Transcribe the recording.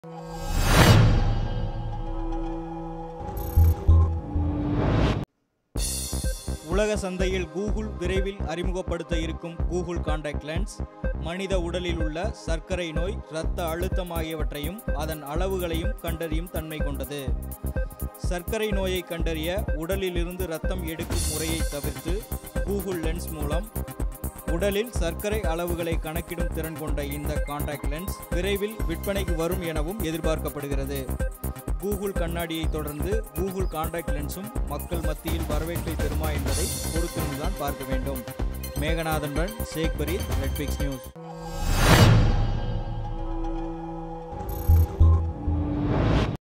உலக சந்தையில் கூகுள் விரைவில் அறிமுகப்படுத்த இருக்கும் கூகுள் காண்டாக்ட் லென்ஸ் மனித உடலில் உள்ள சர்க்கரை நோய் இரத்த அழுத்தம் ஆகியவற்றையும் அதன் அளவுகளையும் கண்டறியும் தன்மை கொண்டது சர்க்கரை நோயை கண்டறிய உடலிலிருந்து இரத்தம் எடுக்கும் முறையை தவிர்த்து கூகுள் லென்ஸ் மூலம் உடலில் சர்க்கரை அளவுகளை கணக்கிடும் திறன் கொண்ட இந்த காண்டாக்ட் லென்ஸ் விரைவில் விற்பனைக்கு வரும் எனவும் எதிர்பார்க்கப்படுகிறது கூகுள் கண்ணாடியை தொடர்ந்து கூகுள் காண்டாக்ட் லென்ஸும் மக்கள் மத்தியில் வரவேற்பை பெறுமா என்பதை பொறுத்திருந்துதான் பார்க்க வேண்டும் மேகநாதனுடன் ஷேக் பரீத் நெட்ஃபிக்ஸ் நியூஸ்